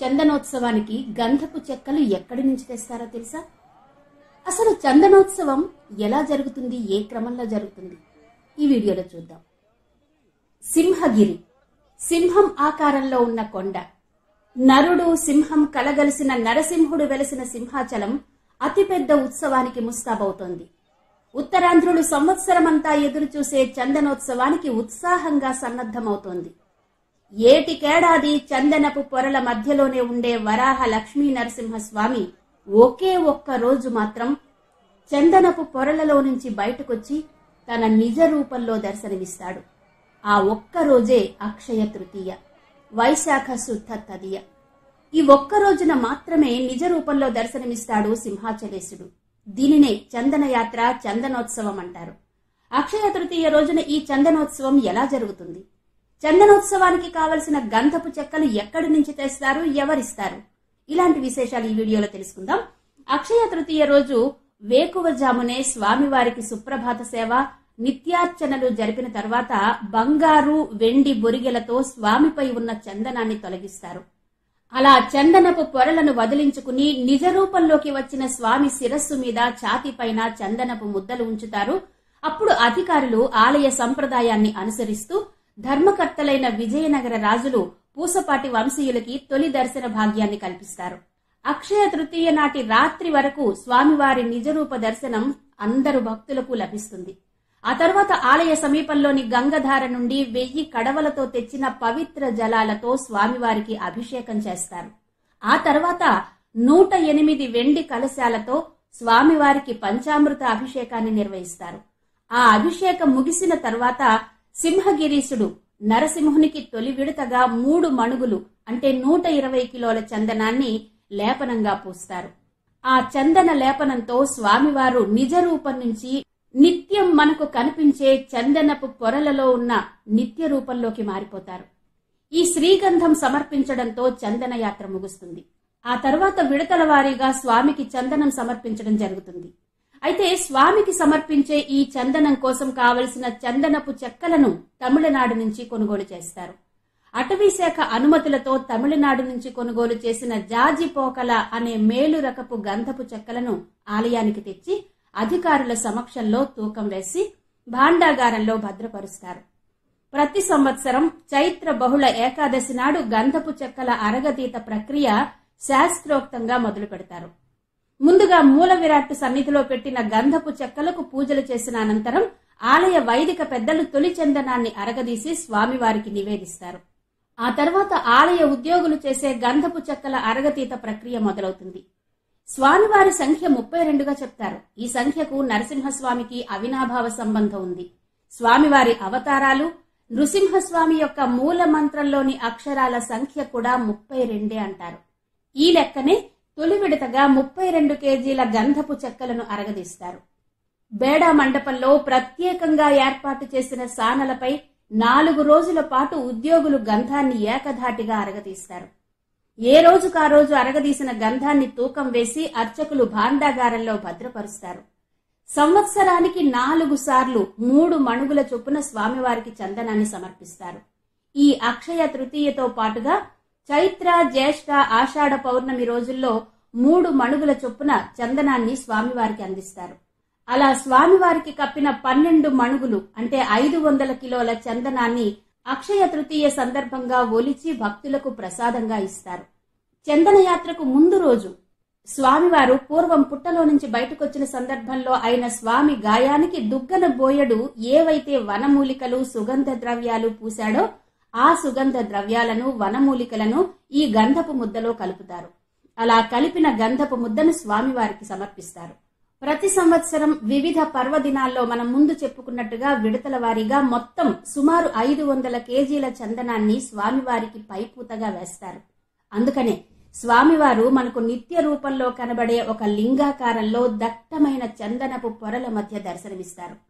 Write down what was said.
చందనోత్సవానికి గంధపు చెక్కలు ఎక్కడి నుంచి తెస్తారో తెలుసా అసలు చందనోత్సవం ఎలా జరుగుతుంది ఏ క్రమంలో జరుగుతుంది ఈ వీడియోలో చూద్దాం సింహగిరి సింహం ఆకారంలో ఉన్న కొండ నరుడు సింహం కలగలిసిన నరసింహుడు వెలసిన సింహాచలం అతిపెద్ద ఉత్సవానికి ముస్తాబవుతోంది ఉత్తరాంధ్రులు సంవత్సరమంతా ఎదురుచూసే చందనోత్సవానికి ఉత్సాహంగా సన్నద్ధమవుతోంది ఏటికేడాది చందనపు పొరల మధ్యలోనే ఉండే వరాహ లక్ష్మీ నరసింహస్వామి ఒకే ఒక్క రోజు మాత్రం చందనపు పొరలలో నుంచి బయటకొచ్చి తన నిజ రూపంలో దర్శనమిస్తాడు ఆ ఒక్క రోజే అక్షయ తృతీయ వైశాఖ శుద్ధ తదియ ఈ ఒక్క రోజున మాత్రమే నిజ రూపంలో దర్శనమిస్తాడు సింహాచలేశుడు దీనినే చందన యాత్ర చందనోత్సవం అంటారు అక్షయ తృతీయ రోజున ఈ చందనోత్సవం ఎలా జరుగుతుంది చందనోత్సవానికి కావలసిన గంధపు చెక్కలు ఎక్కడి నుంచి తెస్తారు ఎవరిస్తారు ఇలాంటి విశేషాలు ఈ వీడియోలో తెలుసుకుందాం అక్షయ తృతీయ రోజు వేకువజామునే స్వామివారికి సుప్రభాత సేవ నిత్యార్చనలు జరిపిన తర్వాత బంగారు వెండి బొరిగెలతో స్వామిపై ఉన్న చందనాన్ని తొలగిస్తారు అలా చందనపు పొరలను వదిలించుకుని నిజ రూపంలోకి వచ్చిన స్వామి శిరస్సు మీద ఛాతీపైన చందనపు ముద్దలు ఉంచుతారు అప్పుడు అధికారులు ఆలయ సంప్రదాయాన్ని అనుసరిస్తూ ధర్మకర్తలైన విజయనగర రాజులు పూసపాటి వంశీయులకి తొలి దర్శన భాగ్యాన్ని కల్పిస్తారు అక్షయ తృతీయ నాటి రాత్రి వరకు స్వామివారి నిజరూప దర్శనం అందరు భక్తులకు లభిస్తుంది ఆ తర్వాత ఆలయ సమీపంలోని గంగధార నుండి వెయ్యి కడవలతో తెచ్చిన పవిత్ర జలాలతో స్వామివారికి అభిషేకం చేస్తారు ఆ తర్వాత నూట ఎనిమిది వెండి కలశాలతో స్వామివారికి పంచామృత అభిషేకాన్ని నిర్వహిస్తారు ఆ అభిషేకం ముగిసిన తర్వాత సింహగిరీశుడు నరసింహునికి తొలి విడతగా మూడు మణుగులు అంటే నూట ఇరవై కిలోల చందనాన్ని లేపనంగా పూస్తారు ఆ చందన లేపనంతో స్వామివారు నిజ రూపం నుంచి నిత్యం మనకు కనిపించే చందనపు పొరలలో ఉన్న నిత్య రూపంలోకి మారిపోతారు ఈ శ్రీగంధం సమర్పించడంతో చందన యాత్ర ముగుస్తుంది ఆ తర్వాత విడతల వారీగా స్వామికి చందనం సమర్పించడం జరుగుతుంది అయితే స్వామికి సమర్పించే ఈ చందనం కోసం కావలసిన చందనపు చెక్కలను తమిళనాడు నుంచి కొనుగోలు చేస్తారు అటవీ శాఖ అనుమతులతో తమిళనాడు నుంచి కొనుగోలు చేసిన జాజిపోకల అనే మేలు రకపు గంధపు చెక్కలను ఆలయానికి తెచ్చి అధికారుల సమక్షంలో తూకం వేసి భాండాగారంలో భద్రపరుస్తారు ప్రతి సంవత్సరం చైత్ర బహుళ ఏకాదశి నాడు గంధపు చెక్కల అరగతీత ప్రక్రియ శాస్త్రోక్తంగా మొదలు పెడతారు ముందుగా మూల విరాట్ సన్నిధిలో పెట్టిన గంధపు చెక్కలకు పూజలు చేసిన అనంతరం ఆలయ వైదిక పెద్దలు తొలి చందనాన్ని అరగదీసి స్వామివారికి నివేదిస్తారు ఆ తర్వాత ఆలయ ఉద్యోగులు చేసే గంధపు చెక్కల అరగతీత ప్రక్రియ మొదలవుతుంది స్వామివారి సంఖ్య ముప్పై రెండుగా చెప్తారు ఈ సంఖ్యకు నరసింహస్వామికి అవినాభావ సంబంధం ఉంది స్వామివారి అవతారాలు నృసింహస్వామి యొక్క మూల మంత్రంలోని అక్షరాల సంఖ్య కూడా ముప్పై రెండే అంటారు ఈ లెక్కనే తొలి విడతగా ముప్పై రెండు కేజీల గంధపు చెక్కలను అరగదీస్తారు బేడా మండపంలో ప్రత్యేకంగా ఏర్పాటు చేసిన సానలపై నాలుగు రోజుల పాటు ఉద్యోగులు గంధాన్ని ఏకధాటిగా అరగదీస్తారు ఏ రోజుకా రోజు అరగదీసిన గంధాన్ని తూకం వేసి అర్చకులు భాండాగారంలో భద్రపరుస్తారు సంవత్సరానికి నాలుగు సార్లు మూడు మణుగుల చొప్పున స్వామివారికి చందనాన్ని సమర్పిస్తారు ఈ అక్షయ తృతీయతో పాటుగా చైత్ర జ్యేష్ఠ ఆషాఢ పౌర్ణమి రోజుల్లో మూడు మణుగుల చొప్పున చందనాన్ని స్వామివారికి అందిస్తారు అలా స్వామివారికి కప్పిన పన్నెండు మణుగులు అంటే ఐదు వందల కిలోల చందనాన్ని అక్షయ తృతీయ సందర్భంగా ఒలిచి భక్తులకు ప్రసాదంగా ఇస్తారు చందన యాత్రకు ముందు రోజు స్వామివారు పూర్వం పుట్టలో నుంచి బయటకొచ్చిన సందర్భంలో అయిన స్వామి గాయానికి దుగ్గన బోయడు ఏవైతే వనమూలికలు సుగంధ ద్రవ్యాలు పూశాడో ఆ సుగంధ ద్రవ్యాలను వనమూలికలను ఈ గంధపు ముద్దలో కలుపుతారు అలా కలిపిన గంధపు ముద్దను స్వామివారికి సమర్పిస్తారు ప్రతి సంవత్సరం వివిధ పర్వదినాల్లో మనం ముందు చెప్పుకున్నట్టుగా విడతల వారీగా మొత్తం సుమారు ఐదు వందల కేజీల చందనాన్ని స్వామివారికి పైపూతగా వేస్తారు అందుకనే స్వామివారు మనకు నిత్య రూపంలో కనబడే ఒక లింగాకారంలో దట్టమైన చందనపు పొరల మధ్య దర్శనమిస్తారు